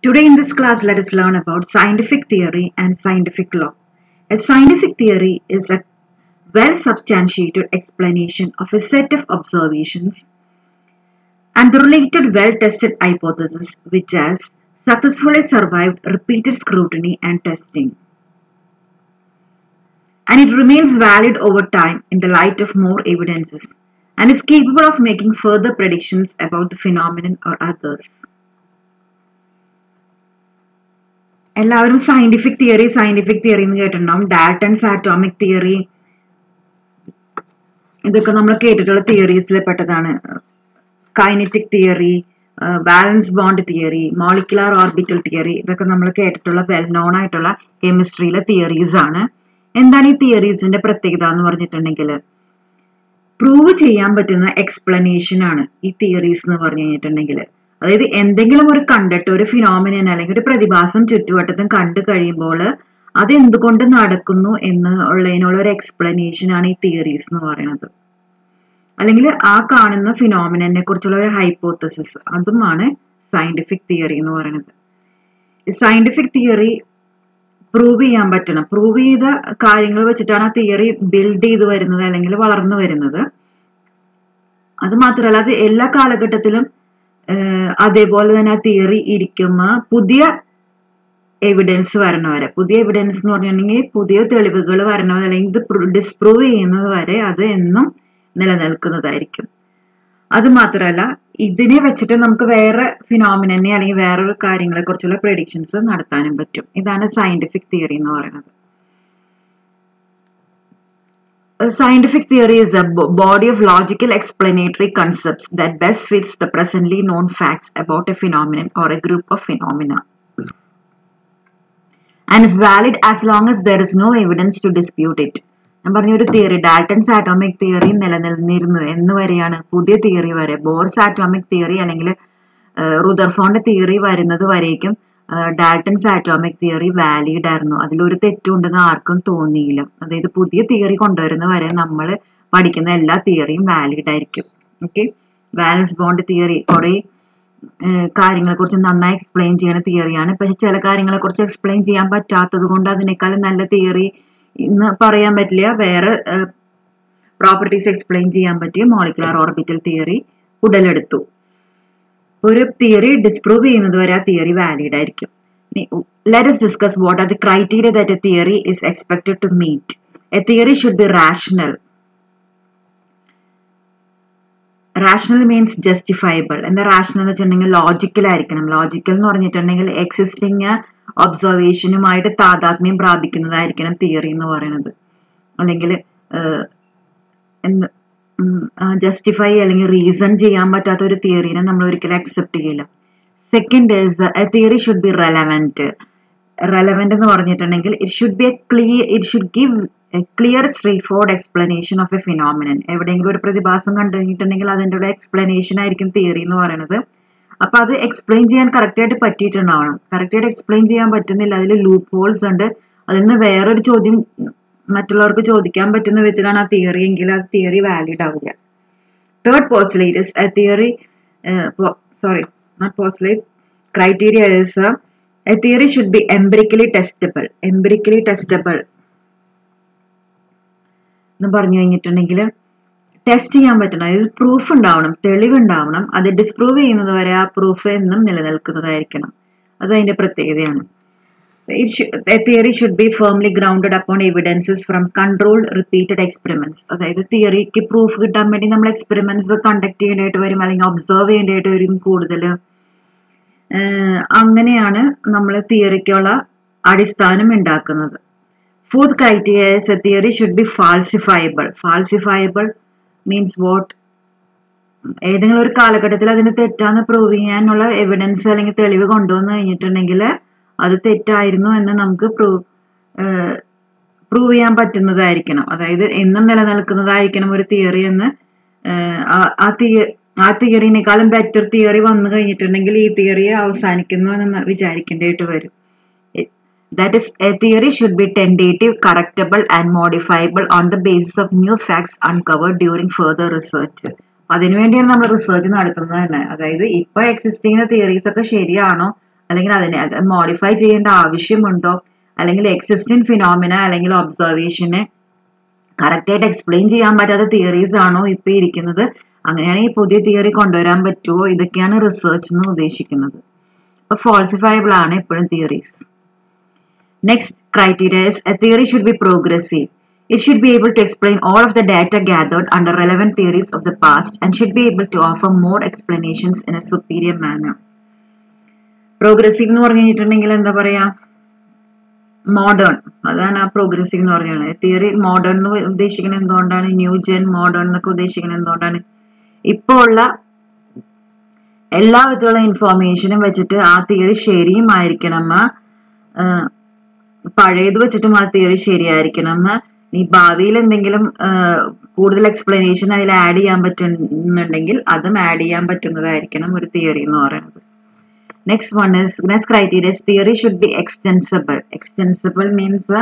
Today in this class, let us learn about scientific theory and scientific law. A scientific theory is a well substantiated explanation of a set of observations and the related well tested hypothesis which has successfully survived repeated scrutiny and testing. And it remains valid over time in the light of more evidences and is capable of making further predictions about the phenomenon or others. എല്ലാവരും scientific theory scientific theory എന്ന് കേട്ടിട്ടുണ്ടാവും Dalton's atomic theory ഇതൊക്കെ നമ്മൾ കേട്ടിട്ടുള്ള തിയറീസിൽ പെട്ടതാണ് kinetic theory valence bond theory molecular orbital theory ഇതൊക്കെ നമ്മൾ കേട്ടിട്ടുള്ള വെൽ നോൺ ആയിട്ടുള്ള കെമിസ്ട്രിയിലെ തിയറീസ് ആണ് എന്താണ് ഈ തിയറീസിന്റെ പ്രത്യേകത എന്ന് പറഞ്ഞിട്ടുണ്ടെങ്കിൽ പ്രൂവ് ചെയ്യാൻ പറ്റുന്ന എക്സ്പ്ലനേഷൻ ആണ് ഈ തിയറീസ് എന്ന് പറഞ്ഞു കഴിഞ്ഞിട്ടുണ്ടെങ്കിൽ അതായത് എന്തെങ്കിലും ഒരു കണ്ടിട്ട് ഒരു ഫിനോമിനൻ അല്ലെങ്കിൽ ഒരു പ്രതിഭാസം ചുറ്റുവട്ടത്തും കണ്ടു കഴിയുമ്പോൾ അത് എന്തുകൊണ്ട് നടക്കുന്നു എന്ന് ഉള്ളതിനുള്ള ഒരു എക്സ്പ്ലനേഷൻ ആണ് ഈ തിയറീസ് എന്ന് പറയുന്നത് അല്ലെങ്കിൽ ആ കാണുന്ന ഫിനോമിനെ കുറിച്ചുള്ള ഒരു ഹൈപ്പോത്തസിസ് അതുമാണ് സയന്റിഫിക് തിയറി എന്ന് പറയുന്നത് സയന്റിഫിക് തിയറി പ്രൂവ് ചെയ്യാൻ പറ്റണം പ്രൂവ് ചെയ്ത കാര്യങ്ങൾ വെച്ചിട്ടാണ് ആ തിയറി ബിൽഡ് ചെയ്ത് വരുന്നത് അല്ലെങ്കിൽ വളർന്നു വരുന്നത് അത് മാത്രമല്ല അത് എല്ലാ കാലഘട്ടത്തിലും അതേപോലെ തന്നെ ആ തിയറി ഇരിക്കുമ്പോൾ പുതിയ എവിഡൻസ് വരണ വരെ പുതിയ എവിഡൻസ് എന്ന് പറഞ്ഞിട്ടുണ്ടെങ്കിൽ പുതിയ തെളിവുകൾ വരണ വരെ അല്ലെങ്കിൽ ഇത് ഡിസ്പ്രൂവ് ചെയ്യുന്നത് വരെ അത് എന്നും നിലനിൽക്കുന്നതായിരിക്കും അത് മാത്രമല്ല ഇതിനെ വെച്ചിട്ട് നമുക്ക് വേറെ ഫിനോമിനെ അല്ലെങ്കിൽ വേറൊരു കാര്യങ്ങളെ കുറിച്ചുള്ള പ്രഡിക്ഷൻസ് നടത്താനും പറ്റും ഇതാണ് സയന്റിഫിക് തിയറി എന്ന് പറയുന്നത് A scientific theory is a body of logical explanatory concepts that best fits the presently known facts about a phenomenon or a group of phenomena and is valid as long as there is no evidence to dispute it. ഞാൻ പറഞ്ഞ ഒരു theory Dalton's atomic theory നിലനിന്നിരുന്നു എന്ന് വരെയാണ് പുതിയ theory വരെ Bohr's atomic theory അല്ലെങ്കിൽ റുദർഫോണ്ട് theory വരുന്നത് വരേക്കും ഡാൽട്ടൺസ് ആറ്റോമിക് തിയറി വാലിഡ് ആയിരുന്നു അതിലൊരു തെറ്റുണ്ടെന്ന് ആർക്കും തോന്നിയില്ല അതായത് പുതിയ തിയറി കൊണ്ടുവരുന്ന വരെ നമ്മൾ പഠിക്കുന്ന എല്ലാ തിയറിയും വാലിഡ് ആയിരിക്കും ഓക്കെ ബാലൻസ് ബോണ്ട് തിയറി കുറെ കാര്യങ്ങളെ കുറിച്ച് നന്നായി എക്സ്പ്ലെയിൻ ചെയ്യുന്ന തിയറിയാണ് പക്ഷെ ചില കാര്യങ്ങളെ കുറിച്ച് എക്സ്പ്ലെയിൻ ചെയ്യാൻ പറ്റാത്തത് കൊണ്ട് അതിനേക്കാളും നല്ല തിയറി ഇന്ന് പറയാൻ പറ്റില്ല വേറെ പ്രോപ്പർട്ടീസ് എക്സ്പ്ലെയിൻ ചെയ്യാൻ പറ്റിയ മോളിക്കുലാർ ഓർബിറ്റൽ തിയറി ഉടലെടുത്തു ഒരു തിയറി ഡിസ്പ്രൂവ് ചെയ്യുന്നത് വരെ ആ തിയറി വാലിഡ് ആയിരിക്കും let us discuss what are the criteria that a theory is expected to meet a theory should be rational rational means justifiable എന്താ rational എന്ന് വെച്ചിട്ടുണ്ടെങ്കിൽ ലോജിക്കൽ ആയിരിക്കണം ലോജിക്കൽ എന്ന് പറഞ്ഞിട്ടുണ്ടെങ്കിൽ എക്സിസ്റ്റിംഗ് ഒബ്സർവേഷനുമായിട്ട് താതാത്മ്യം പ്രാപിക്കുന്നതായിരിക്കണം തിയറി എന്ന് പറയുന്നത് അല്ലെങ്കിൽ ജസ്റ്റിഫൈ അല്ലെങ്കിൽ റീസൺ ചെയ്യാൻ പറ്റാത്ത ഒരു തിയറിനെ നമ്മൾ ഒരിക്കലും അക്സെപ്റ്റ് ചെയ്യില്ല second is a theory should be relevant relevant എന്ന് പറഞ്ഞിട്ടുണ്ടെങ്കിൽ it should be a clear it should give a clear straightforward explanation of a phenomenon എവിടെയെങ്കിലും ഒരു പ്രതിഭാസം കണ്ടു കഴിഞ്ഞിട്ടുണ്ടെങ്കിൽ അതിൻ്റെ ഒരു എക്സ്പ്ലനേഷൻ ആയിരിക്കും തിയറി എന്ന് പറയുന്നത് അപ്പൊ അത് എക്സ്പ്ലെയിൻ ചെയ്യാൻ കറക്റ്റ് ആയിട്ട് പറ്റിയിട്ടുണ്ടാവണം കറക്റ്റ് ആയിട്ട് എക്സ്പ്ലെയിൻ ചെയ്യാൻ പറ്റുന്നില്ല അതിൽ ലൂപ്പ് ഹോൾസ് ഉണ്ട് അതിൽ നിന്ന് വേറൊരു ചോദ്യം മറ്റുള്ളവർക്ക് ചോദിക്കാൻ പറ്റുന്ന വിധത്തിലാണ് ആ തിയറി എങ്കിൽ ആ തിയറി വാലിഡ് ആവില്ല third postulate is a theory sorry not postulate criteria is a theory should be empirically testable empirically testable എന്ന് പറഞ്ഞു കഴിഞ്ഞിട്ടുണ്ടെങ്കിൽ ടെസ്റ്റ് ചെയ്യാൻ പറ്റണം അതായത് പ്രൂഫ് ഉണ്ടാവണം തെളിവുണ്ടാവണം അത് ഡിസ്പ്രൂവ് ചെയ്യുന്നത് വരെ ആ പ്രൂഫ് എന്നും നിലനിൽക്കുന്നതായിരിക്കണം അത് അതിന്റെ പ്രത്യേകതയാണ് theory should be firmly grounded upon evidences from controlled repeated experiments അതായത് തിയറിക്ക് പ്രൂഫ് കിട്ടാൻ വേണ്ടി നമ്മൾ എക്സ്പെരിമെന്റ്സ് കണ്ടക്ട് ചെയ്യേണ്ടതായിട്ട് വരും അല്ലെങ്കിൽ ഒബ്സർവ് ചെയ്യേണ്ടതായിട്ട് വരും കൂടുതൽ അങ്ങനെയാണ് നമ്മൾ തിയറിക്കുള്ള അടിസ്ഥാനം ഉണ്ടാക്കുന്നത് fourth criteria a theory should be falsifiable falsifiable means what ഏതെങ്കിലും ഒരു കാലഘട്ടത്തിൽ അതിന് തെറ്റാന്ന് പ്രൂവ് ചെയ്യാനുള്ള എവിഡൻസ് അല്ലെങ്കിൽ തെളിവ് കൊണ്ടുവന്നു കഴിഞ്ഞിട്ടുണ്ടെങ്കിൽ അത് തെറ്റായിരുന്നു എന്ന് നമുക്ക് പ്രൂവ് പ്രൂവ് ചെയ്യാൻ പറ്റുന്നതായിരിക്കണം അതായത് എന്നും നിലനിൽക്കുന്നതായിരിക്കണം ഒരു തിയറി എന്ന് ആ തിയ ആ തിയറിനേക്കാളും ബെറ്റർ തിയറി വന്നു കഴിഞ്ഞിട്ടുണ്ടെങ്കിൽ ഈ തിയറി അവസാനിക്കുന്നു എന്ന് വിചാരിക്കേണ്ടതായിട്ട് വരും that is a theory should be tentative correctable and modifiable on the basis of new facts uncovered during further research അതിനുവേണ്ടിയാണ് നമ്മൾ റിസർച്ച് നടത്തുന്നത് തന്നെ അതായത് ഇപ്പൊ എക്സിസ്റ്റ് ചെയ്യുന്ന തിയറീസ് ഒക്കെ ശരിയാണോ അല്ലെങ്കിൽ അതിനെ മോഡിഫൈ ചെയ്യേണ്ട ആവശ്യമുണ്ടോ അല്ലെങ്കിൽ എക്സിസ്റ്റന്റ് ഫിനോമിന അല്ലെങ്കിൽ ഒബ്സർവേഷനെ കറക്റ്റായിട്ട് എക്സ്പ്ലെയിൻ ചെയ്യാൻ പറ്റാത്ത തിയറീസ് ആണോ ഇപ്പൊ ഇരിക്കുന്നത് അങ്ങനെയാണെങ്കിൽ പുതിയ തിയറി കൊണ്ടുവരാൻ പറ്റുമോ ഇതൊക്കെയാണ് റിസർച്ച് എന്ന് ഉദ്ദേശിക്കുന്നത് അപ്പൊ ഫോൾസിഫയബിൾ ആണ് എപ്പോഴും theories next criteria is a theory should be progressive It should be able to explain all of the data gathered under relevant theories of the past and should be able to offer more explanations in a superior manner. Progressive എന്ന് പറഞ്ഞു കഴിഞ്ഞിട്ടുണ്ടെങ്കിൽ എന്താ പറയാ modern അതാണ് ആ progressive എന്ന് പറഞ്ഞത് theory modern എന്ന് ഉദ്ദേശിക്കുന്നത് എന്തുകൊണ്ടാണ് ന്യൂ ജെൻ മോഡേൺ എന്നൊക്കെ ഉദ്ദേശിക്കുന്നത് എന്തുകൊണ്ടാണ് ഇപ്പോൾ ഉള്ള എല്ലാ വിധമുള്ള ഇൻഫോർമേഷനും വെച്ചിട്ട് ആ തിയറി ശരിയുമായിരിക്കണം പഴയത് വെച്ചിട്ടും ആ തിയറി ശരിയായിരിക്കണം ഈ ഭാവിയിൽ എന്തെങ്കിലും കൂടുതൽ എക്സ്പ്ലനേഷൻ അതിൽ ആഡ് ചെയ്യാൻ പറ്റുന്നുണ്ടെങ്കിൽ അതും ആഡ് ചെയ്യാൻ പറ്റുന്നതായിരിക്കണം ഒരു തിയറി എന്ന് പറയുന്നത് next one is next criteria theory should be extensible extensible means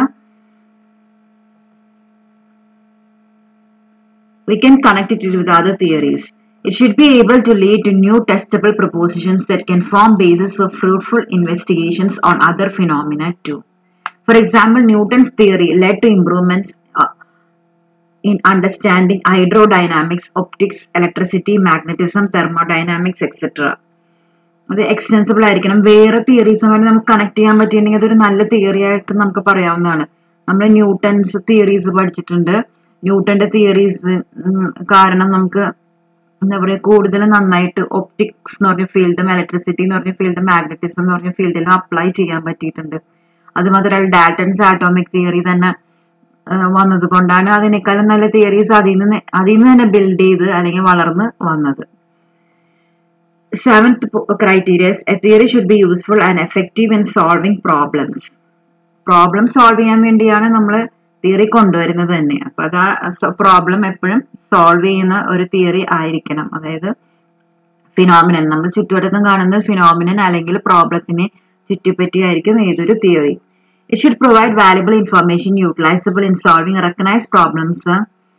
we can connect it with other theories. It should be able to lead to new testable propositions that can form basis of fruitful investigations on other phenomena too. For example, Newton's theory led to improvements uh, in understanding hydrodynamics, optics, electricity, magnetism, thermodynamics, etc. അത് extensible ആയിരിക്കണം വേറെ തിയറീസുമായിട്ട് നമുക്ക് connect ചെയ്യാൻ പറ്റിയിട്ടുണ്ടെങ്കിൽ അതൊരു നല്ല theory ആയിട്ട് നമുക്ക് പറയാവുന്നതാണ് നമ്മൾ ന്യൂട്ടൺസ് തിയറീസ് പഠിച്ചിട്ടുണ്ട് ന്യൂട്ടന്റെ തിയറീസ് കാരണം നമുക്ക് എന്താ പറയുക കൂടുതൽ നന്നായിട്ട് ഒപ്റ്റിക്സ് എന്ന് പറഞ്ഞ ഫീൽഡും ഇലക്ട്രിസിറ്റി എന്ന് പറഞ്ഞ ഫീൽഡും മാഗ്നറ്റിസം എന്ന് പറഞ്ഞ ഫീൽഡിലും അപ്ലൈ ചെയ്യാൻ പറ്റിയിട്ടുണ്ട് അതുമാത്രമല്ല ഡാൽട്ടൺസ് ആറ്റോമിക് തിയറി തന്നെ വന്നത് കൊണ്ടാണ് അതിനേക്കാളും നല്ല തിയറീസ് അതിൽ നിന്ന് അതിൽ നിന്ന് തന്നെ ബിൽഡ് ചെയ്ത് അല്ലെങ്കിൽ വളർന്ന് വന്നത് seventh criteria is a theory should be useful and effective in solving problems problem solve ചെയ്യാൻ വേണ്ടിയാണ് നമ്മൾ തിയറി കൊണ്ടുവരുന്നത് തന്നെ അപ്പൊ അത് ആ പ്രോബ്ലം എപ്പോഴും സോൾവ് ചെയ്യുന്ന ഒരു തിയറി ആയിരിക്കണം അതായത് ഫിനോമിനൻ നമ്മൾ ചുറ്റുവട്ടത്തും കാണുന്ന ഫിനോമിനൻ അല്ലെങ്കിൽ പ്രോബ്ലത്തിനെ ചുറ്റിപ്പറ്റിയായിരിക്കും ഏതൊരു theory it should provide valuable information utilizable in solving recognize problems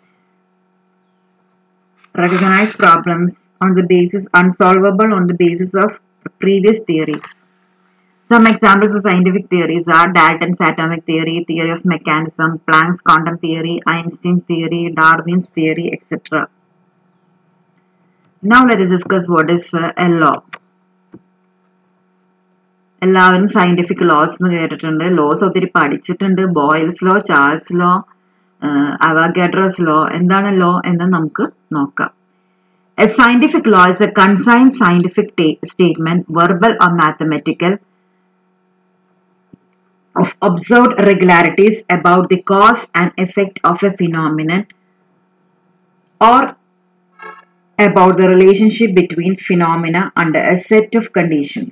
recognize problems on the basis unsolvable on the basis of previous theories. Some examples of scientific theories are Dalton's atomic theory, theory of mechanism, Planck's quantum theory, Einstein's theory, Darwin's theory, etc. Now let us discuss what is uh, a law. എല്ലാവരും scientific laws എന്ന് കേട്ടിട്ടുണ്ട് laws ഒത്തിരി പഠിച്ചിട്ടുണ്ട് Boyle's law Charles' law Avogadro's law എന്താണ് law എന്ന് നമുക്ക് നോക്കാം a scientific law is a concise scientific statement verbal or mathematical of observed regularities about the cause and effect of a phenomenon or about the relationship between phenomena under a set of conditions.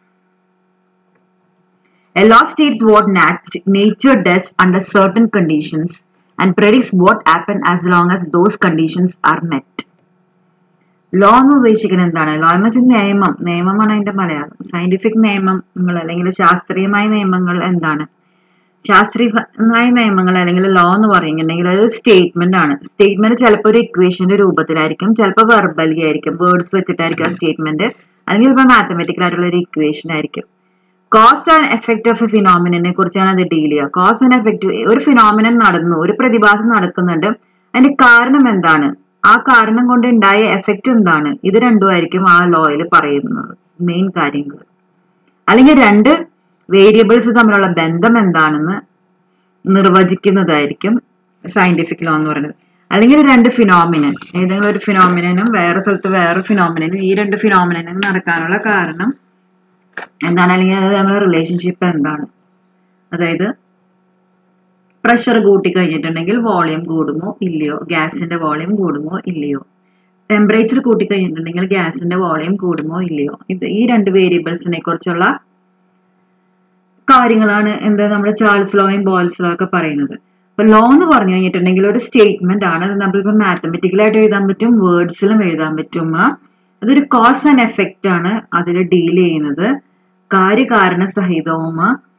A law states what nat- nature does under certain conditions and predicts what happen as long as those conditions are met. Law എന്ന് ഉദ്ദേശിക്കുന്നത് എന്താണ് law എന്ന് വെച്ചാൽ നിയമം നിയമമാണ് അതിന്റെ Malayalam scientific നിയമങ്ങൾ അല്ലെങ്കിൽ ശാസ്ത്രീയമായ നിയമങ്ങൾ എന്താണ് ശാസ്ത്രീയമായ നിയമങ്ങൾ അല്ലെങ്കിൽ ലോ എന്ന് പറയുന്നുണ്ടെങ്കിൽ അത് സ്റ്റേറ്റ്മെന്റ് ആണ് സ്റ്റേറ്റ്മെന്റ് ചിലപ്പോൾ ഒരു ഇക്വേഷന്റെ രൂപത്തിലായിരിക്കും ചിലപ്പോൾ വെർബലി ആയിരിക്കും വേർഡ്സ് വെച്ചിട്ടായിരിക്കും ആ സ്റ്റേറ്റ്മെന്റ് അല്ലെങ്കിൽ ചിലപ്പോൾ മാത്തമെറ്റിക്കൽ ആയിട്ടുള്ള ഒരു ഇക്വേഷൻ ആയിരിക്കും cause and effect of a ഫിനോമിനെ കുറിച്ചാണ് അത് ഡീൽ ചെയ്യുക കോസ് ആൻഡ് എഫക്റ്റ് ഒരു ഫിനോമിനൻ നടന്നു ഒരു പ്രതിഭാസം നടക്കുന്നുണ്ട് അതിന്റെ കാരണം എന്താണ് ആ കാരണം കൊണ്ട് ഉണ്ടായ എഫക്റ്റ് എന്താണ് ഇത് രണ്ടുമായിരിക്കും ആ ലോയിൽ പറയുന്നത് മെയിൻ കാര്യങ്ങൾ അല്ലെങ്കിൽ രണ്ട് വേരിയബിൾസ് തമ്മിലുള്ള ബന്ധം എന്താണെന്ന് നിർവചിക്കുന്നതായിരിക്കും സയന്റിഫിക് ലോ എന്ന് പറയുന്നത് അല്ലെങ്കിൽ രണ്ട് ഫിനോമിനൻ ഏതെങ്കിലും ഒരു ഫിനോമിനനും വേറെ സ്ഥലത്ത് വേറെ ഫിനോമിനനും ഈ രണ്ട് ഫിനോമിനനും നടക്കാനുള്ള കാരണം എന്താണ് അല്ലെങ്കിൽ അത് നമ്മുടെ റിലേഷൻഷിപ്പ് എന്താണ് അതായത് പ്രഷർ കൂട്ടി കഴിഞ്ഞിട്ടുണ്ടെങ്കിൽ വോളിയം കൂടുമോ ഇല്ലയോ ഗ്യാസിന്റെ വോളിയം കൂടുമോ ഇല്ലയോ ടെമ്പറേച്ചർ കൂട്ടി കഴിഞ്ഞിട്ടുണ്ടെങ്കിൽ ഗ്യാസിന്റെ വോളിയം കൂടുമോ ഇല്ലയോ ഇത് ഈ രണ്ട് വേരിയബിൾസിനെ കുറിച്ചുള്ള കാര്യങ്ങളാണ് എന്താ നമ്മുടെ ചാൾസ് ലോയും ബോൾസ് ലോ ഒക്കെ പറയുന്നത് അപ്പൊ ലോ എന്ന് പറഞ്ഞു കഴിഞ്ഞിട്ടുണ്ടെങ്കിൽ ഒരു സ്റ്റേറ്റ്മെന്റ് ആണ് അത് നമ്മളിപ്പോ മാത്തമെറ്റിക്കലായിട്ട് എഴുതാൻ പറ്റും വേർഡ്സിലും എഴുതാൻ പറ്റും അതൊരു കോസ് ആൻഡ് എഫക്റ്റ് ആണ് അതിൽ ഡീൽ ചെയ്യുന്നത് കാര്യകാരണ സഹിതവും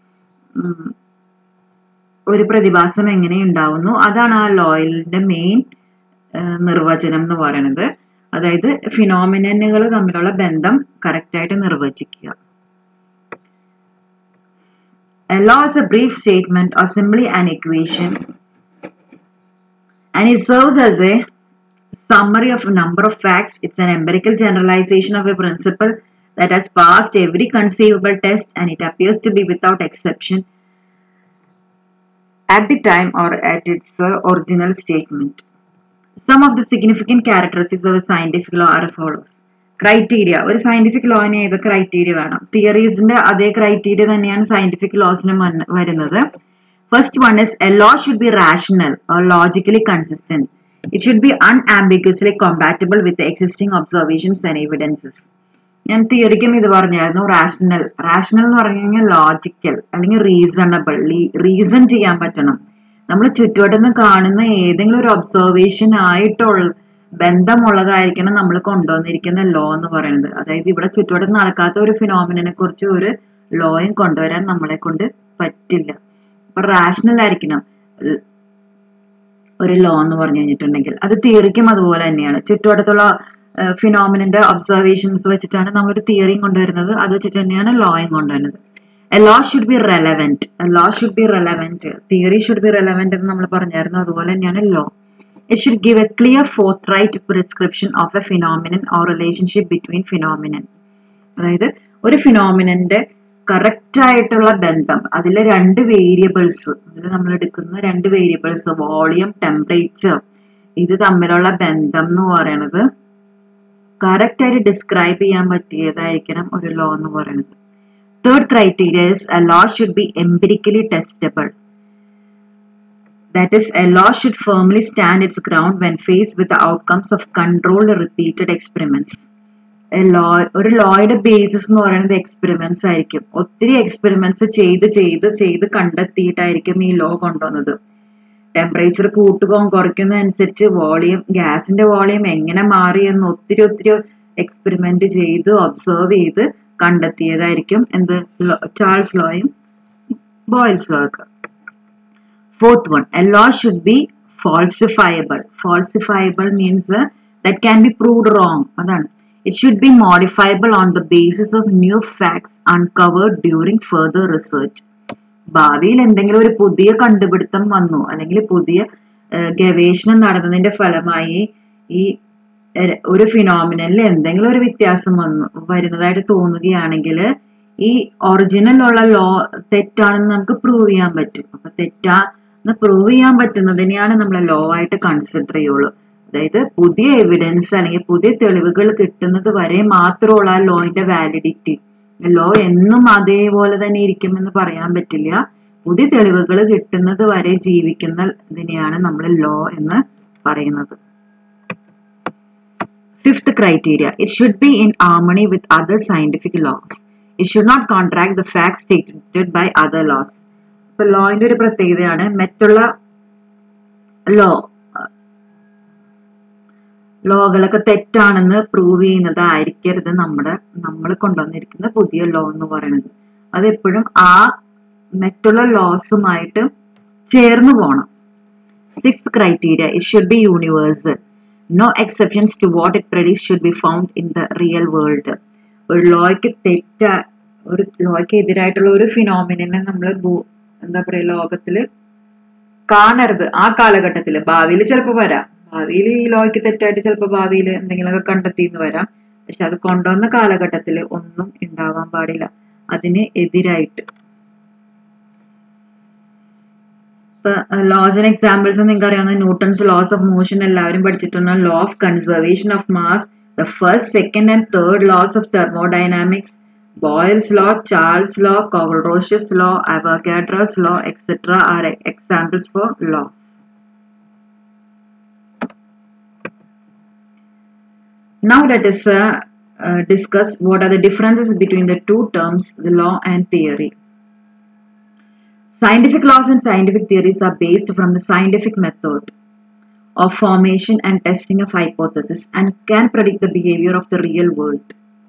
ഒരു പ്രതിഭാസം എങ്ങനെ ഉണ്ടാവുന്നു അതാണ് ആ ലോയിലിന്റെ മെയിൻ നിർവചനം എന്ന് പറയുന്നത് അതായത് ഫിനോമിനനുകൾ തമ്മിലുള്ള ബന്ധം കറക്റ്റായിട്ട് നിർവചിക്കുക A law is a brief statement or simply an equation and it serves as a summary of a number of facts. It's an empirical generalization of a principle that has passed every conceivable test and it appears to be without exception at the time or at its uh, original statement. Some of the significant characteristics of a scientific law are as follows. Criteria ഒരു scientific ലോന് ഏത് criteria വേണം തിയറീസിന്റെ അതേ criteria തന്നെയാണ് scientific ലോസിനും വരുന്നത് first one is a law should be rational or logically consistent it should be unambiguously compatible with existing observations and evidences ഞാൻ തിയറിക്കും ഇത് പറഞ്ഞായിരുന്നു റാഷണൽ റാഷണൽ എന്ന് പറഞ്ഞു കഴിഞ്ഞാൽ ലോജിക്കൽ അല്ലെങ്കിൽ റീസണബിൾ റീസൺ ചെയ്യാൻ പറ്റണം നമ്മൾ ചുറ്റുവട്ടത്ത് കാണുന്ന ഏതെങ്കിലും ഒരു ഒബ്സർവേഷൻ ആയിട്ടുള്ള ബന്ധമുള്ളതായിരിക്കണം നമ്മൾ കൊണ്ടുവന്നിരിക്കുന്ന ലോ എന്ന് പറയുന്നത് അതായത് ഇവിടെ ചുറ്റുവട്ടത്ത് നടക്കാത്ത ഒരു ഫിനോമിനെ കുറിച്ച് ഒരു ലോയും കൊണ്ടുവരാൻ നമ്മളെ കൊണ്ട് പറ്റില്ല അപ്പൊ റാഷണൽ ആയിരിക്കണം ഒരു ലോ എന്ന് പറഞ്ഞു കഴിഞ്ഞിട്ടുണ്ടെങ്കിൽ അത് തിയറിക്കും അതുപോലെ തന്നെയാണ് ചുറ്റുവട്ടത്തുള്ള ഫിനോമിനന്റെ ഒബ്സർവേഷൻസ് വെച്ചിട്ടാണ് നമ്മളൊരു തിയറിയും കൊണ്ടുവരുന്നത് അത് വെച്ചിട്ട് തന്നെയാണ് ലോയും കൊണ്ടുവരുന്നത് a law should be relevant law should be relevant theory should be relevant എന്ന് നമ്മൾ പറഞ്ഞായിരുന്നു അതുപോലെ തന്നെയാണ് law it should give a clear forthright prescription of a phenomenon or relationship between phenomenon അതായത് ഒരു ഫിനോമിനന്റെ കറക്റ്റ് ആയിട്ടുള്ള ബന്ധം അതിലെ രണ്ട് വേരിയബിൾസ് അതിൽ നമ്മൾ എടുക്കുന്ന രണ്ട് വേരിയബിൾസ് വോളിയം ടെമ്പറേച്ചർ ഇത് തമ്മിലുള്ള ബന്ധം എന്ന് പറയുന്നത് കറക്റ്റ് ആയിട്ട് ഡിസ്ക്രൈബ് ചെയ്യാൻ പറ്റിയതായിരിക്കണം ഒരു ലോ എന്ന് പറയുന്നത് third criteria is a law should be empirically testable That is, a law should firmly stand its ground when faced with the outcomes of controlled repeated experiments. Law ഒരു ലോയുടെ basis എന്ന് പറയുന്നത് experiments ആയിരിക്കും ഒത്തിരി experiments ചെയ്ത് ചെയ്ത് ചെയ്ത് കണ്ടെത്തിയിട്ടായിരിക്കും ഈ ലോ കൊണ്ടുവന്നത് ടെമ്പറേച്ചർ കൂട്ടുകയും കുറയ്ക്കുന്നതനുസരിച്ച് വോളിയം ഗ്യാസിന്റെ വോളിയം എങ്ങനെ മാറി എന്ന് ഒത്തിരി ഒത്തിരി എക്സ്പെരിമെന്റ് ചെയ്ത് ഒബ്സർവ് ചെയ്ത് കണ്ടെത്തിയതായിരിക്കും എന്ത് ചാൾസ് ലോയും ബോയിൽസ് ലോ ഒക്കെ Fourth one, a law should be falsifiable. Falsifiable means uh, that can be proved wrong. അതാണ് It should be modifiable on the basis of new facts uncovered during further research. ഭാവിയിൽ എന്തെങ്കിലും ഒരു പുതിയ കണ്ടുപിടുത്തം വന്നു അല്ലെങ്കിൽ പുതിയ ഗവേഷണം നടന്നതിന്റെ ഫലമായി ഈ ഒരു ഫിനോമിനലിൽ എന്തെങ്കിലും ഒരു വ്യത്യാസം വന്നു വരുന്നതായിട്ട് തോന്നുകയാണെങ്കിൽ ഈ ഒറിജിനൽ ഉള്ള ലോ തെറ്റാണെന്ന് നമുക്ക് പ്രൂവ് ചെയ്യാൻ പറ്റും അപ്പൊ തെറ്റാ പ്രൂവ് ചെയ്യാൻ പറ്റുന്നതിനെയാണ് നമ്മൾ ലോ ആയിട്ട് കൺസിഡർ ചെയ്യുള്ളൂ അതായത് പുതിയ എവിഡൻസ് അല്ലെങ്കിൽ പുതിയ തെളിവുകൾ കിട്ടുന്നത് വരെ മാത്രമുള്ള ആ ലോയിന്റെ വാലിഡിറ്റി ലോ എന്നും അതേപോലെ തന്നെ ഇരിക്കുമെന്ന് പറയാൻ പറ്റില്ല പുതിയ തെളിവുകൾ കിട്ടുന്നത് വരെ ജീവിക്കുന്ന ഇതിനെയാണ് നമ്മൾ ലോ എന്ന് പറയുന്നത് fifth criteria it should be in harmony with other scientific laws it should not contract the fact stated by other laws ഇപ്പൊ ലോയിന്റെ ഒരു പ്രത്യേകതയാണ് മറ്റുള്ള ലോ ലോകളൊക്കെ തെറ്റാണെന്ന് പ്രൂവ് ചെയ്യുന്നത് ആയിരിക്കരുത് നമ്മുടെ നമ്മൾ കൊണ്ടുവന്നിരിക്കുന്ന പുതിയ ലോ എന്ന് പറയുന്നത് അതെപ്പോഴും ആ മറ്റുള്ള ലോസുമായിട്ട് ചേർന്ന് പോകണം six criteria it should be universal no exceptions to what it predicts should be found in the real world ഒരു ലോയ്ക്ക് തെറ്റ ഒരു ലോയ്ക്ക് എതിരായിട്ടുള്ള ഒരു ഫിനോമിനെ നമ്മൾ എന്താ പറയാ ലോകത്തില് കാണരുത് ആ കാലഘട്ടത്തിൽ ഭാവിയിൽ ചിലപ്പോൾ വരാം ഭാവിയിൽ ഈ ലോയ്ക്ക് തെറ്റായിട്ട് ചിലപ്പോൾ ഭാവിയിൽ എന്തെങ്കിലുമൊക്കെ കണ്ടെത്തിന്ന് വരാം പക്ഷെ അത് കൊണ്ടുവന്ന കാലഘട്ടത്തിൽ ഒന്നും ഉണ്ടാവാൻ പാടില്ല അതിന് എതിരായിട്ട് ഇപ്പൊ ലോസ് ആൻഡ് എക്സാമ്പിൾസ് നിങ്ങൾക്ക് അറിയാവുന്ന ന്യൂട്ടൺസ് ലോസ് ഓഫ് മോഷൻ എല്ലാവരും പഠിച്ചിട്ടുണ്ട് law of conservation of mass the first second and third laws of thermodynamics Boyle's law, Charles' law, Coleroche's law, Avogadro's law, etc. are examples for laws. Now let us uh, uh, discuss what are the differences between the two terms, the law and theory. Scientific laws and scientific theories are based from the scientific method of formation and testing of hypotheses and can predict the behavior of the real world.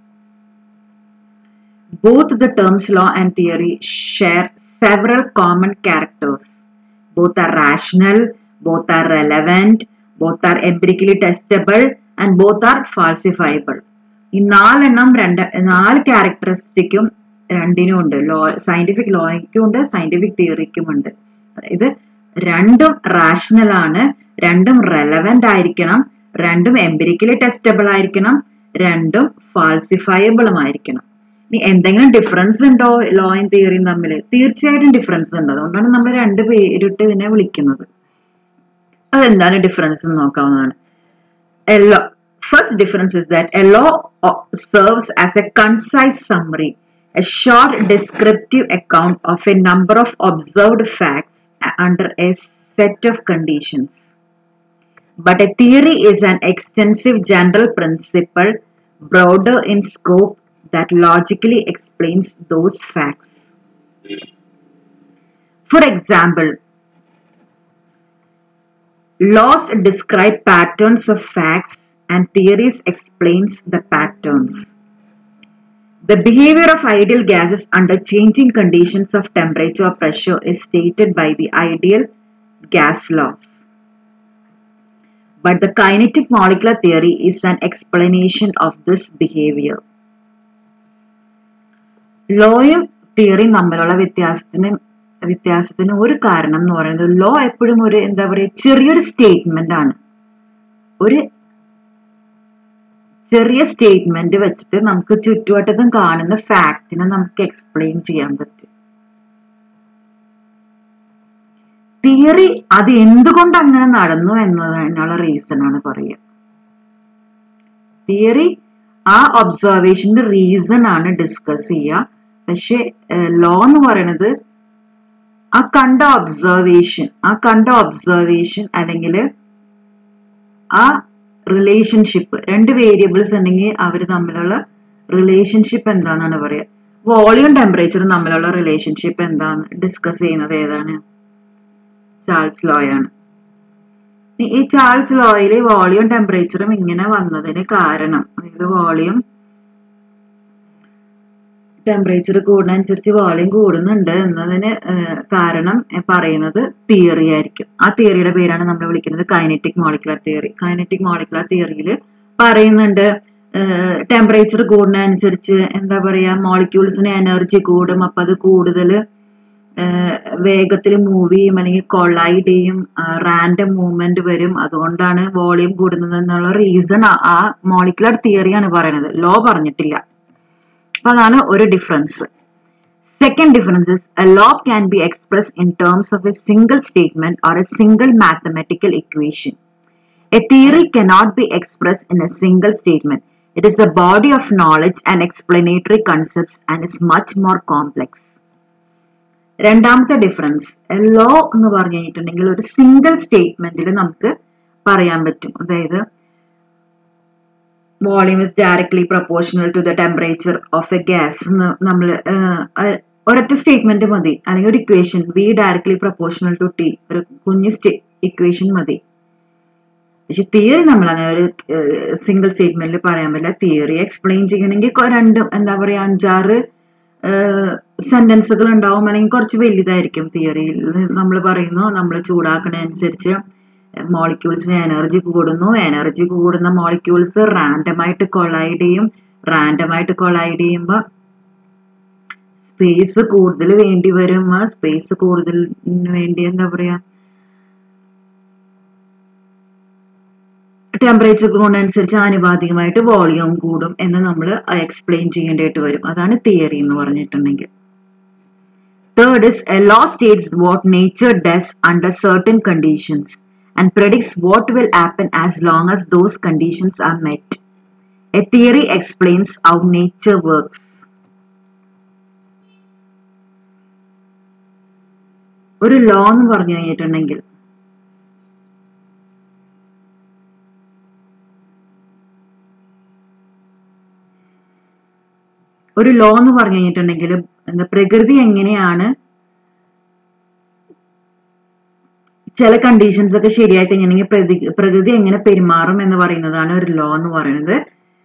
Both the terms law and theory share several common characters. Both are rational, both are relevant, both are empirically testable, and both are falsifiable. ഈ നാലെണ്ണം രണ്ട് നാല് ക്യാരക്ടറിസ്റ്റിക്കും രണ്ടിനും ഉണ്ട് law scientific ലോയ്ക്കും ഉണ്ട് scientific തിയറിക്കും ഉണ്ട് ഇത് രണ്ടും റാഷണൽ ആണ് രണ്ടും റെലവെന്റ് ആയിരിക്കണം രണ്ടും എംപിരിക്കലി ടെസ്റ്റബിൾ ആയിരിക്കണം രണ്ടും ഫാൾസിഫയബിളും ആയിരിക്കണം ഇനി എന്തെങ്കിലും ഡിഫറൻസ് ഉണ്ടോ ലോയും തിയറിയും തമ്മിൽ തീർച്ചയായിട്ടും ഡിഫറൻസ് ഉണ്ട് അതുകൊണ്ടാണ് നമ്മൾ രണ്ട് പേരിട്ട് ഇതിനെ വിളിക്കുന്നത് അതെന്താണ് ഡിഫറൻസ് എന്ന് നോക്കാവുന്നതാണ് എല്ലോ first difference is that a law serves as a concise summary a short descriptive account of a number of observed facts under a set of conditions. But a theory is an extensive general principle, broader in scope, that logically explains those facts. For example, laws describe patterns of facts and theories explains the patterns. The behavior of ideal gases under changing conditions of temperature or pressure is stated by the ideal gas laws. But the kinetic molecular theory is an explanation of this behavior. ലോയും തിയറിയും തമ്മിലുള്ള വ്യത്യാസത്തിന് വ്യത്യാസത്തിന് ഒരു കാരണം എന്ന് പറയുന്നത് law എപ്പോഴും ഒരു എന്താ പറയുക ചെറിയൊരു സ്റ്റേറ്റ്മെന്റ് ആണ് ഒരു ചെറിയ സ്റ്റേറ്റ്മെന്റ് വെച്ചിട്ട് നമുക്ക് ചുറ്റുവട്ടത്തും കാണുന്ന ഫാക്റ്റിനെ നമുക്ക് എക്സ്പ്ലെയിൻ ചെയ്യാൻ പറ്റും തിയറി അത് എന്തുകൊണ്ട് അങ്ങനെ നടന്നു എന്നതിനുള്ള റീസൺ ആണ് പറയുക തിയറി ആ ഒബ്സർവേഷന്റെ റീസൺ ആണ് ഡിസ്കസ് ചെയ്യുക പക്ഷെ ലോ എന്ന് പറയുന്നത് ആ കണ്ട ഒബ്സർവേഷൻ ആ കണ്ട ഒബ്സർവേഷൻ അല്ലെങ്കിൽ ആ റിലേഷൻഷിപ്പ് രണ്ട് വേരിയബിൾസ് ഉണ്ടെങ്കിൽ അവർ തമ്മിലുള്ള റിലേഷൻഷിപ്പ് എന്താണെന്നാണ് പറയുക വോളിയം ടെമ്പറേച്ചറും തമ്മിലുള്ള റിലേഷൻഷിപ്പ് എന്താണ് ഡിസ്കസ് ചെയ്യുന്നത് ഏതാണ് ചാൾസ് ലോയാണ് ഈ ചാൾസ് ലോയിൽ വോളിയം ടെമ്പറേച്ചറും ഇങ്ങനെ വന്നതിന് കാരണം അതായത് വോളിയം ടെമ്പറേച്ചർ കൂടുന്നതനുസരിച്ച് വോളിയം കൂടുന്നുണ്ട് എന്നതിന് കാരണം പറയുന്നത് തിയറി ആയിരിക്കും ആ തിയറിയുടെ പേരാണ് നമ്മൾ വിളിക്കുന്നത് kinetic molecular theory kinetic molecular തിയറിയിൽ പറയുന്നുണ്ട് ടെമ്പറേച്ചർ കൂടുന്നതനുസരിച്ച് എന്താ പറയാ മോളിക്യൂൾസിന് എനർജി കൂടും അപ്പൊ അത് കൂടുതൽ വേഗത്തിൽ മൂവ് ചെയ്യും അല്ലെങ്കിൽ കൊളൈഡ് ചെയ്യും റാൻഡം മൂവ്മെന്റ് വരും അതുകൊണ്ടാണ് വോളിയം കൂടുന്നത് എന്നുള്ള റീസൺ ആ മോളിക്കുലർ തിയറിയാണ് പറയുന്നത് ലോ പറഞ്ഞിട്ടില്ല അപ്പൊ അതാണ് ഒരു difference second difference is a law can be express in terms of a single statement or a single mathematical equation a theory cannot be express in a single statement it is a body of knowledge and explanatory concepts and is much more complex രണ്ടാമത്തെ difference law എന്ന് പറഞ്ഞു കഴിഞ്ഞിട്ടുണ്ടെങ്കിൽ ഒരു single സ്റ്റേറ്റ്മെന്റിൽ നമുക്ക് പറയാൻ പറ്റും അതായത് volume is directly proportional to the temperature of a gas നമ്മൾ ഒരൊറ്റ സ്റ്റേറ്റ്മെന്റ് മതി അല്ലെങ്കിൽ ഒരു equation V directly proportional to T ഒരു കുഞ്ഞ് സ്റ്റേ ഇക്വേഷൻ മതി പക്ഷെ തിയറി നമ്മൾ അങ്ങനെ ഒരു സിംഗിൾ സ്റ്റേറ്റ്മെന്റിൽ പറയാൻ പറ്റില്ല തിയറി എക്സ്പ്ലെയിൻ ചെയ്യണമെങ്കിൽ രണ്ടും എന്താ പറയാ അഞ്ചാറ് സെന്റൻസുകൾ ഉണ്ടാവും അല്ലെങ്കിൽ കുറച്ച് വലുതായിരിക്കും തിയറിയിൽ നമ്മൾ പറയുന്നു നമ്മൾ ചൂടാക്കണതനുസരിച്ച് മോളിക്യൂൾസിന് എനർജി കൂടുന്നു എനർജി കൂടുന്ന മോളിക്യൂൾസ് റാൻഡമായിട്ട് കൊളൈഡ് ചെയ്യും റാൻഡമായിട്ട് കൊളൈഡ് ചെയ്യുമ്പോൾ സ്പേസ് കൂടുതൽ വേണ്ടി വരും ആ സ്പേസ് കൂടുതലിന് വേണ്ടി എന്താ പറയാ ടെമ്പറേച്ചർ കൂടുന്നതനുസരിച്ച് ആനുപാതികമായിട്ട് വോളിയം കൂടും എന്ന് നമ്മൾ എക്സ്പ്ലെയിൻ ചെയ്യേണ്ടതായിട്ട് വരും അതാണ് തിയറി എന്ന് പറഞ്ഞിട്ടുണ്ടെങ്കിൽ third is a law states what nature does under certain conditions and predicts what will happen as long as those conditions are met. A theory explains how nature works. ഒരു law എന്ന് പറഞ്ഞു കഴിഞ്ഞിട്ടുണ്ടെങ്കിൽ ഒരു law എന്ന് പറഞ്ഞു കഴിഞ്ഞിട്ടുണ്ടെങ്കിൽ എന്താ പ്രകൃതി എങ്ങനെയാണ് ചില കണ്ടീഷൻസ് ഒക്കെ ശരിയായി കഴിഞ്ഞിട്ടുണ്ടെങ്കിൽ പ്രകൃതി എങ്ങനെ പെരുമാറും എന്ന് പറയുന്നതാണ് ഒരു ലോ എന്ന് പറയുന്നത്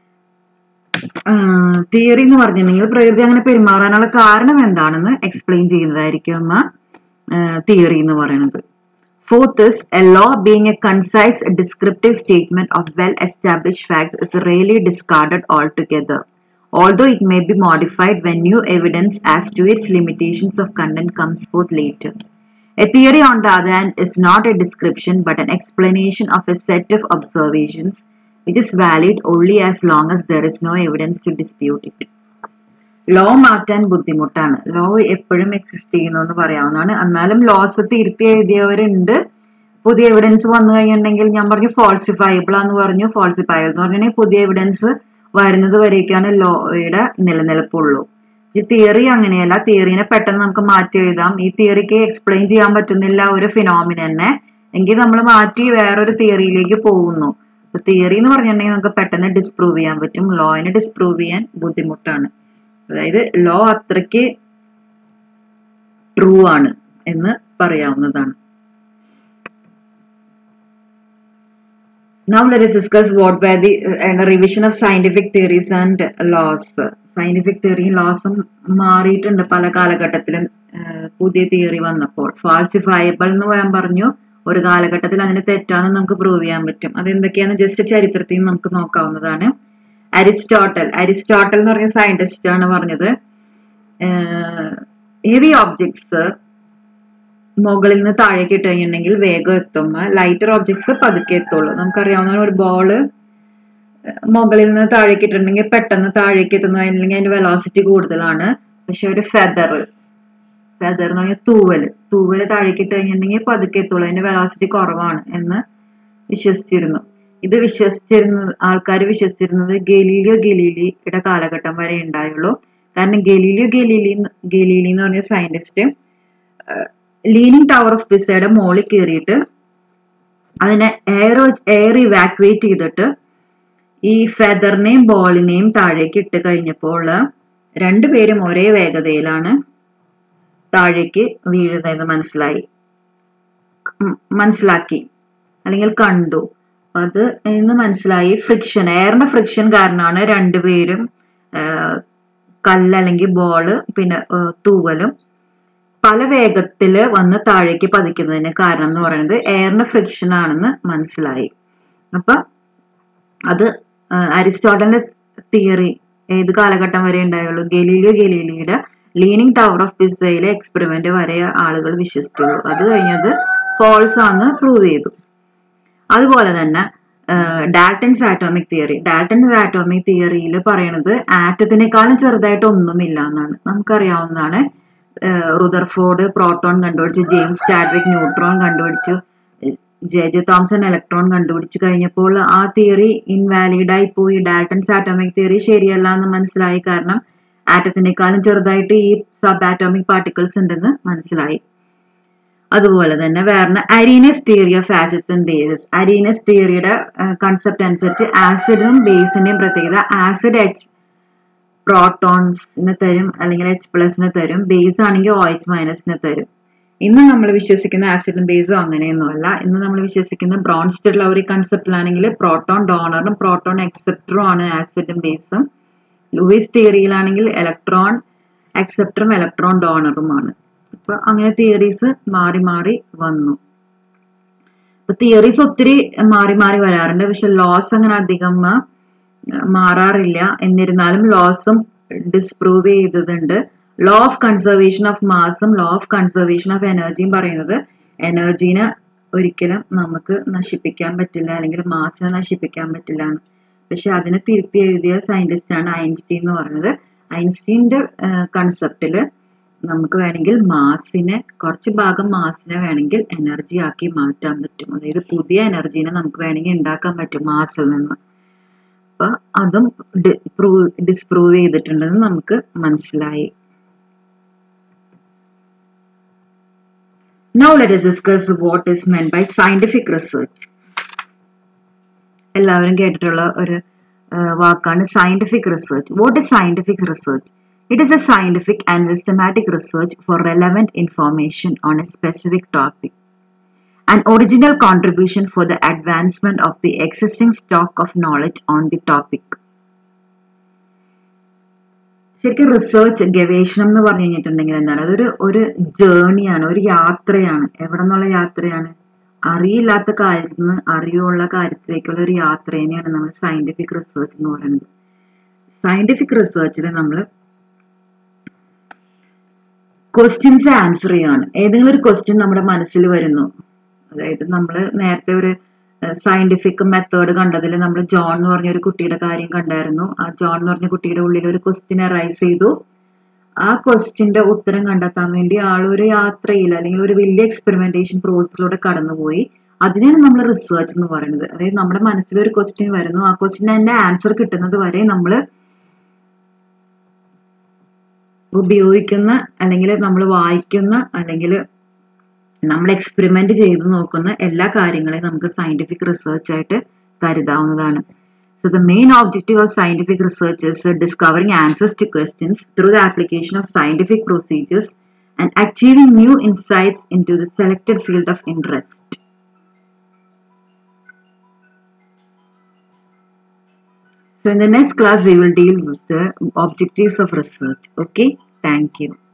തിയറി എന്ന് പറഞ്ഞിട്ടുണ്ടെങ്കിൽ പ്രകൃതി അങ്ങനെ പെരുമാറാനുള്ള കാരണം എന്താണെന്ന് എക്സ്പ്ലെയിൻ ചെയ്യുന്നതായിരിക്കും തിയറി എന്ന് പറയുന്നത് forth is a law being a concise descriptive statement of well establish facts is really discarded altogether although it may be modified when new evidence as to its limitations of content comes forth later. A theory, on the other hand, is not a description but an explanation of a set of observations which is valid only as long as there is no evidence to dispute it. Law മാറ്റാൻ ബുദ്ധിമുട്ടാണ് law എപ്പോഴും exist ചെയ്യുന്നു എന്ന് പറയാവുന്നതാണ് എന്നാലും loss തിരുത്തി എഴുതിയവരുണ്ട് പുതിയ evidence വന്നു കഴിഞ്ഞിട്ടുണ്ടെങ്കിൽ ഞാൻ പറഞ്ഞു ഫോൾസിഫയബിൾ ആന്ന് പറഞ്ഞു ഫോൾസിഫയബിൾ എന്ന് പറഞ്ഞാൽ പുതിയ എവിഡൻസ് വരുന്നത് വരേക്കാണ് ലോയുടെ നിലനിൽപ്പുള്ളൂ ഈ തിയറി അങ്ങനെയല്ല തിയറിനെ പെട്ടെന്ന് നമുക്ക് മാറ്റി എഴുതാം ഈ തിയറിക്ക് എക്സ്പ്ലെയിൻ ചെയ്യാൻ പറ്റുന്നില്ല ഒരു ഫിനോമിനെ എങ്കിൽ നമ്മൾ മാറ്റി വേറൊരു തിയറിയിലേക്ക് പോകുന്നു തിയറി എന്ന് പറഞ്ഞിട്ടുണ്ടെങ്കിൽ നമുക്ക് പെട്ടെന്ന് ഡിസ്പ്രൂവ് ചെയ്യാൻ പറ്റും ലോയിനെ ഡിസ്പ്രൂവ് ചെയ്യാൻ ബുദ്ധിമുട്ടാണ് അതായത് ലോ അത്രയ്ക്ക് ട്രൂ ആണ് എന്ന് പറയാവുന്നതാണ് Now let us discuss what were the uh, revision of scientific theories and laws. Scientific തിയറിയും ലോസും മാറിയിട്ടുണ്ട് പല കാലഘട്ടത്തിലും പുതിയ തിയറി വന്നപ്പോൾ ഫാൾസിഫയബിൾ എന്ന് ഞാൻ പറഞ്ഞു ഒരു കാലഘട്ടത്തിൽ അതിന് തെറ്റാണെന്ന് നമുക്ക് പ്രൂവ് ചെയ്യാൻ പറ്റും അതെന്തൊക്കെയാണ് ജസ്റ്റ് ചരിത്രത്തിൽ നിന്ന് നമുക്ക് നോക്കാവുന്നതാണ് അരിസ്റ്റോട്ടൽ അരിസ്റ്റോട്ടൽ എന്ന് പറഞ്ഞ സയന്റിസ്റ്റ് ആണ് പറഞ്ഞത് ഹെവി ഓബ്ജക്ട്സ് മുകളിൽ നിന്ന് താഴേക്ക് ഇട്ട് കഴിഞ്ഞിട്ടുണ്ടെങ്കിൽ വേഗം എത്തുമ്പോൾ ലൈറ്റർ ഓബ്ജക്ട്സ് പതുക്കെ എത്തുള്ളൂ നമുക്കറിയാവുന്ന ഒരു ബോള് മുകളിൽ നിന്ന് താഴേക്ക് ഇട്ടിട്ടുണ്ടെങ്കിൽ പെട്ടെന്ന് താഴേക്ക് എത്തുന്നു അല്ലെങ്കിൽ അതിന്റെ വെലോസിറ്റി കൂടുതലാണ് പക്ഷെ ഒരു ഫെദർ ഫെദർ എന്ന് പറഞ്ഞാൽ തൂവല് തൂവല് താഴേക്ക് ഇട്ട് കഴിഞ്ഞിട്ടുണ്ടെങ്കിൽ പതുക്കെ എത്തുള്ളൂ അതിന്റെ വെലോസിറ്റി കുറവാണ് എന്ന് വിശ്വസിച്ചിരുന്നു ഇത് വിശ്വസിച്ചിരുന്ന ആൾക്കാർ വിശ്വസിച്ചിരുന്നത് ഗലീലിയോ ഗലീലിയുടെ കാലഘട്ടം വരെ ഉണ്ടായുള്ളൂ കാരണം ഗലീലിയോ ഗലീലി ഗലീലി എന്ന് പറഞ്ഞ സയന്റിസ്റ്റ് ലീനിങ് ടവർ ഓഫ് പിസയുടെ മോളിൽ കയറിയിട്ട് അതിനെ എയർ എയർ ഇവാക്വേറ്റ് ചെയ്തിട്ട് ഈ ഫെദറിനെയും ബോളിനെയും താഴേക്ക് ഇട്ട് കഴിഞ്ഞപ്പോൾ രണ്ടുപേരും ഒരേ വേഗതയിലാണ് താഴേക്ക് വീഴുന്നതെന്ന് മനസ്സിലായി മനസ്സിലാക്കി അല്ലെങ്കിൽ കണ്ടു അത് എന്ന് മനസ്സിലായി ഫ്രിക്ഷൻ എയറിന്റെ ഫ്രിക്ഷൻ കാരണമാണ് രണ്ടുപേരും കല്ല് അല്ലെങ്കിൽ ബോള് പിന്നെ തൂവലും പല വേഗത്തിൽ വന്ന് താഴേക്ക് പതിക്കുന്നതിന് കാരണം എന്ന് പറയുന്നത് എയറിന്റെ ഫ്രിക്ഷൻ ആണെന്ന് മനസ്സിലായി അപ്പൊ അത് അരിസ്റ്റോട്ടലിന്റെ തിയറി ഏത് കാലഘട്ടം വരെ ഉണ്ടായുള്ളൂ ഗലീലിയോ ഗലീലിയുടെ ലീനിങ് ടവർ ഓഫ് പിസയിലെ എക്സ്പെരിമെന്റ് വരെ ആളുകൾ വിശ്വസിച്ചുള്ളൂ അത് കഴിഞ്ഞത് ഫോൾസ് ആണെന്ന് പ്രൂവ് ചെയ്തു അതുപോലെ തന്നെ Dalton's atomic theory Dalton's atomic തിയറിയിൽ പറയണത് ആറ്റത്തിനേക്കാളും ചെറുതായിട്ട് ഒന്നുമില്ല എന്നാണ് നമുക്കറിയാവുന്നതാണ് റുദർഫോർഡ് പ്രോട്ടോൺ കണ്ടുപിടിച്ചു ജെയിംസ് സ്റ്റാഡ്വിക് ന്യൂട്രോൺ കണ്ടുപിടിച്ചു ജെ ജെ തോംസൺ ഇലക്ട്രോൺ കണ്ടുപിടിച്ചു കഴിഞ്ഞപ്പോൾ ആ തിയറി ഇൻവാലിഡ് ആയി പോയി ഡാൽട്ടൻസ് ആറ്റോമിക് തിയറി ശരിയല്ല എന്ന് മനസ്സിലായി കാരണം ആറ്റത്തിനേക്കാളും ചെറുതായിട്ട് ഈ സബ് ആറ്റോമിക് പാർട്ടിക്കിൾസ് ഉണ്ടെന്ന് മനസ്സിലായി അതുപോലെ തന്നെ വേറെ Arrhenius theory of acids and bases Arrhenius തിയറിയുടെ കൺസെപ്റ്റ് അനുസരിച്ച് ആസിഡും ബേസിന്റെയും പ്രത്യേകത ആസിഡ് എച്ച് പ്രോട്ടോൺസിന് തരും അല്ലെങ്കിൽ എച്ച് പ്ലസിന് തരും ബേസ് ആണെങ്കിൽ ഒ എച്ച് മൈനസിന് തരും ഇന്ന് നമ്മൾ വിശ്വസിക്കുന്ന ആസിഡും ബേസും അങ്ങനെയൊന്നുമല്ല ഇന്ന് നമ്മൾ വിശ്വസിക്കുന്ന ബ്രോൺസ്റ്റഡ് ലവറി കൺസെപ്റ്റിലാണെങ്കിൽ പ്രോട്ടോൺ ഡോണറും പ്രോട്ടോൺ എക്സെപ്റ്ററും ആണ് ആസിഡും ബേസും ലൂയിസ് തിയറിയിലാണെങ്കിൽ ഇലക്ട്രോൺ അക്സെപ്റ്ററും ഇലക്ട്രോൺ ഡോണറുമാണ് അപ്പൊ അങ്ങനെ തിയറീസ് മാറി മാറി വന്നു അപ്പൊ തിയറീസ് ഒത്തിരി മാറി മാറി വരാറുണ്ട് പക്ഷെ ലോസ് അങ്ങനെ അധികം മാറാറില്ല എന്നിരുന്നാലും ലോസും ഡിസ്പ്രൂവ് ചെയ്തതുണ്ട് ലോ ഓഫ് കൺസർവേഷൻ ഓഫ് മാസും ലോ ഓഫ് കൺസർവേഷൻ ഓഫ് എനർജിയും പറയുന്നത് എനർജീനെ ഒരിക്കലും നമുക്ക് നശിപ്പിക്കാൻ പറ്റില്ല അല്ലെങ്കിൽ മാസിനെ നശിപ്പിക്കാൻ പറ്റില്ല പക്ഷെ അതിനെ തിരുത്തി എഴുതിയ സയന്റിസ്റ്റ് ആണ് ഐൻസ്റ്റീൻ എന്ന് പറയുന്നത് ഐൻസ്റ്റീൻ്റെ കൺസെപ്റ്റില് നമുക്ക് വേണമെങ്കിൽ മാസിനെ കുറച്ച് ഭാഗം മാസിനെ വേണമെങ്കിൽ എനർജി ആക്കി മാറ്റാൻ പറ്റും അതായത് പുതിയ എനർജീനെ നമുക്ക് വേണമെങ്കിൽ ഉണ്ടാക്കാൻ പറ്റും മാസിൽ നിന്ന് അപ്പൊ അതും ഡിസ്പ്രൂവ് ചെയ്തിട്ടുണ്ടെന്ന് നമുക്ക് മനസ്സിലായി Now let us discuss what is meant by scientific research. എല്ലാവരും കേട്ടിട്ടുള്ള ഒരു വാക്കാണ് scientific research what is scientific research it is a scientific and systematic research for relevant information on a specific topic an original contribution for the advancement of the existing stock of knowledge on the topic. ശരിക്കും research ഗവേഷണം എന്ന് പറഞ്ഞു കഴിഞ്ഞിട്ടുണ്ടെങ്കിൽ എന്താണ് അതൊരു ഒരു ജേണിയാണ് ഒരു യാത്രയാണ് എവിടെ നിന്നുള്ള യാത്രയാണ് അറിയില്ലാത്ത കാര്യത്തിൽ നിന്ന് അറിയുള്ള കാര്യത്തിലേക്കുള്ള ഒരു യാത്ര തന്നെയാണ് നമ്മൾ സയന്റിഫിക് റിസർച്ച് എന്ന് പറയുന്നത് സയന്റിഫിക് റിസർച്ചിൽ നമ്മൾ ക്വസ്റ്റ്യൻസ് ആൻസർ ചെയ്യാണ് ഏതെങ്കിലും ഒരു ക്വസ്റ്റ്യൻ നമ്മുടെ മനസ്സിൽ വരുന്നു അതായത് നമ്മൾ നേരത്തെ ഒരു സയന്റിഫിക് മെത്തേഡ് കണ്ടതിൽ നമ്മൾ ജോൺ എന്ന് പറഞ്ഞ ഒരു കുട്ടിയുടെ കാര്യം കണ്ടായിരുന്നു ആ ജോൺ എന്ന് പറഞ്ഞ കുട്ടിയുടെ ഉള്ളിൽ ഒരു ക്വസ്റ്റ്യൻ അറൈസ് ചെയ്തു ആ ക്വസ്റ്റ്യന്റെ ഉത്തരം കണ്ടെത്താൻ വേണ്ടി ആൾ ഒരു യാത്രയിൽ അല്ലെങ്കിൽ ഒരു വലിയ എക്സ്പെരിമെന്റേഷൻ പ്രോസസ്സിലൂടെ കടന്നുപോയി അതിനാണ് നമ്മൾ റിസർച്ച് എന്ന് പറയുന്നത് അതായത് നമ്മുടെ മനസ്സിൽ ഒരു ക്വസ്റ്റ്യൻ വരുന്നു ആ ക്വസ്റ്റ്യൻ ആൻസർ കിട്ടുന്നത് വരെ നമ്മൾ ഉപയോഗിക്കുന്ന അല്ലെങ്കിൽ നമ്മൾ വായിക്കുന്ന അല്ലെങ്കിൽ നമ്മൾ എക്സ്പെരിമെന്റ് ചെയ്ത് നോക്കുന്ന എല്ലാ കാര്യങ്ങളെയും നമുക്ക് സയന്റിഫിക് റിസർച്ച് ആയിട്ട് കരുതാവുന്നതാണ് So the main objective of scientific research is uh, discovering answers to questions through the application of scientific procedures and achieving new insights into the selected field of interest. So in the next class, we will deal with the objectives of research. Okay, thank you.